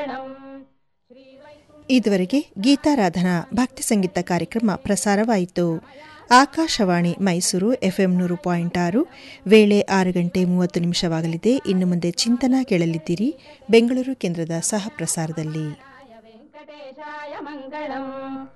मङ्गलम् श्रीवैकुण्ठ ಇದುವರೆಗೆ ಗೀತಾರಾಧನಾ ಭಕ್ತಿ ಸಂಗೀತ ಕಾರ್ಯಕ್ರಮ ಪ್ರಸಾರವಾಯಿತು ಆಕಾಶವಾಣಿ ಮೈಸೂರು ಎಫ್ಎಂ ನೂರು ಪಾಯಿಂಟ್ ಆರು ವೇಳೆ ಆರು ಗಂಟೆ ಮೂವತ್ತು ನಿಮಿಷವಾಗಲಿದೆ ಇನ್ನು ಮುಂದೆ ಚಿಂತನ ಕೇಳಲಿದ್ದೀರಿ ಬೆಂಗಳೂರು ಕೇಂದ್ರದ ಸಹ ಪ್ರಸಾರದಲ್ಲಿ वेङ्कटेशाय मङ्गलम्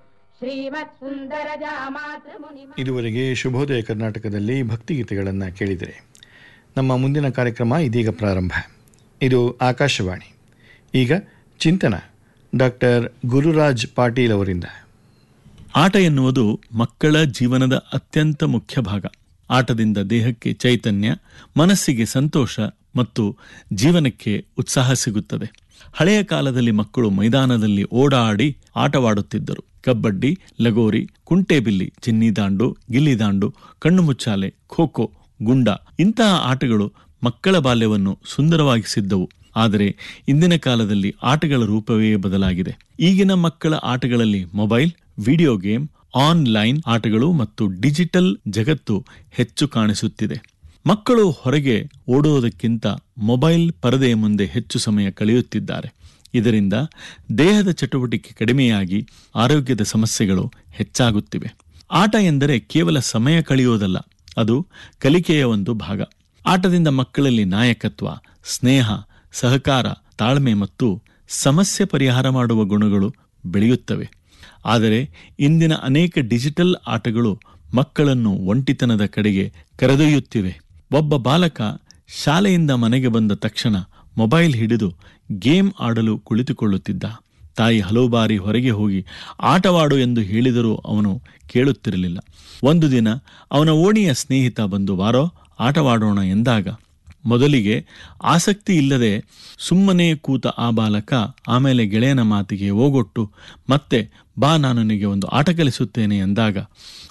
श्रीमत्सुन्दरजामातृमुनि ಇದುವರೆಗೆ ಶುಭೋದಯ ಕರ್ನಾಟಕದಲ್ಲಿ ಭಕ್ತಿಗೀತೆಗಳನ್ನು ಕೇಳಿದರೆ ನಮ್ಮ ಮುಂದಿನ ಕಾರ್ಯಕ್ರಮ ಇದೀಗ ಪ್ರಾರಂಭ ಇದು ಆಕಾಶವಾಣಿ ಈಗ ಚಿಂತನ ಡಾಕ್ಟರ್ ಗುರುರಾಜ್ ಪಾಟೀಲ್ ಅವರಿಂದ ಆಟ ಎನ್ನುವುದು ಮಕ್ಕಳ ಜೀವನದ ಅತ್ಯಂತ ಮುಖ್ಯ ಭಾಗ ಆಟದಿಂದ ದೇಹಕ್ಕೆ ಚೈತನ್ಯ ಮನಸ್ಸಿಗೆ ಸಂತೋಷ ಮತ್ತು ಜೀವನಕ್ಕೆ ಉತ್ಸಾಹ ಸಿಗುತ್ತದೆ ಹಳೆಯ ಕಾಲದಲ್ಲಿ ಮಕ್ಕಳು ಮೈದಾನದಲ್ಲಿ ಓಡಾಡಿ ಆಟವಾಡುತ್ತಿದ್ದರು ಕಬ್ಬಡ್ಡಿ ಲಗೋರಿ ಕುಂಟೆಬಿಲ್ಲಿ ಚಿನ್ನಿದಾಂಡು ಗಿಲ್ಲಿದಾಂಡು ಕಣ್ಣು ಮುಚ್ಚಾಲೆ ಖೋ ಖೋ ಗುಂಡ ಇಂತಹ ಆಟಗಳು ಮಕ್ಕಳ ಬಾಲ್ಯವನ್ನು ಸುಂದರವಾಗಿಸಿದ್ದವು ಆದರೆ ಇಂದಿನ ಕಾಲದಲ್ಲಿ ಆಟಗಳ ರೂಪವೇ ಬದಲಾಗಿದೆ ಈಗಿನ ಮಕ್ಕಳ ಆಟಗಳಲ್ಲಿ ಮೊಬೈಲ್ ವಿಡಿಯೋ ಗೇಮ್ ಆನ್ಲೈನ್ ಆಟಗಳು ಮತ್ತು ಡಿಜಿಟಲ್ ಜಗತ್ತು ಹೆಚ್ಚು ಕಾಣಿಸುತ್ತಿದೆ ಮಕ್ಕಳು ಹೊರಗೆ ಓಡುವುದಕ್ಕಿಂತ ಮೊಬೈಲ್ ಪರದೆಯ ಮುಂದೆ ಹೆಚ್ಚು ಸಮಯ ಕಳೆಯುತ್ತಿದ್ದಾರೆ ಇದರಿಂದ ದೇಹದ ಚಟುವಟಿಕೆ ಕಡಿಮೆಯಾಗಿ ಆರೋಗ್ಯದ ಸಮಸ್ಯೆಗಳು ಹೆಚ್ಚಾಗುತ್ತಿವೆ ಆಟ ಎಂದರೆ ಕೇವಲ ಸಮಯ ಕಳೆಯುವುದಲ್ಲ ಅದು ಕಲಿಕೆಯ ಒಂದು ಭಾಗ ಆಟದಿಂದ ಮಕ್ಕಳಲ್ಲಿ ನಾಯಕತ್ವ ಸ್ನೇಹ ಸಹಕಾರ ತಾಳ್ಮೆ ಮತ್ತು ಸಮಸ್ಯೆ ಪರಿಹಾರ ಮಾಡುವ ಗುಣಗಳು ಬೆಳೆಯುತ್ತವೆ ಆದರೆ ಇಂದಿನ ಅನೇಕ ಡಿಜಿಟಲ್ ಆಟಗಳು ಮಕ್ಕಳನ್ನು ಒಂಟಿತನದ ಕಡೆಗೆ ಕರೆದೊಯ್ಯುತ್ತಿವೆ ಒಬ್ಬ ಬಾಲಕ ಶಾಲೆಯಿಂದ ಮನೆಗೆ ಬಂದ ತಕ್ಷಣ ಮೊಬೈಲ್ ಹಿಡಿದು ಗೇಮ್ ಆಡಲು ಕುಳಿತುಕೊಳ್ಳುತ್ತಿದ್ದ ತಾಯಿ ಹಲವು ಬಾರಿ ಹೊರಗೆ ಹೋಗಿ ಆಟವಾಡು ಎಂದು ಹೇಳಿದರೂ ಅವನು ಕೇಳುತ್ತಿರಲಿಲ್ಲ ಒಂದು ದಿನ ಅವನ ಓಣಿಯ ಸ್ನೇಹಿತ ಬಂದು ವಾರೋ ಆಟವಾಡೋಣ ಎಂದಾಗ ಮೊದಲಿಗೆ ಆಸಕ್ತಿ ಇಲ್ಲದೆ ಸುಮ್ಮನೆ ಕೂತ ಆ ಬಾಲಕ ಆಮೇಲೆ ಗೆಳೆಯನ ಮಾತಿಗೆ ಓಗೊಟ್ಟು ಮತ್ತೆ ಬಾ ನಾನು ನಿನಗೆ ಒಂದು ಆಟ ಕಲಿಸುತ್ತೇನೆ ಎಂದಾಗ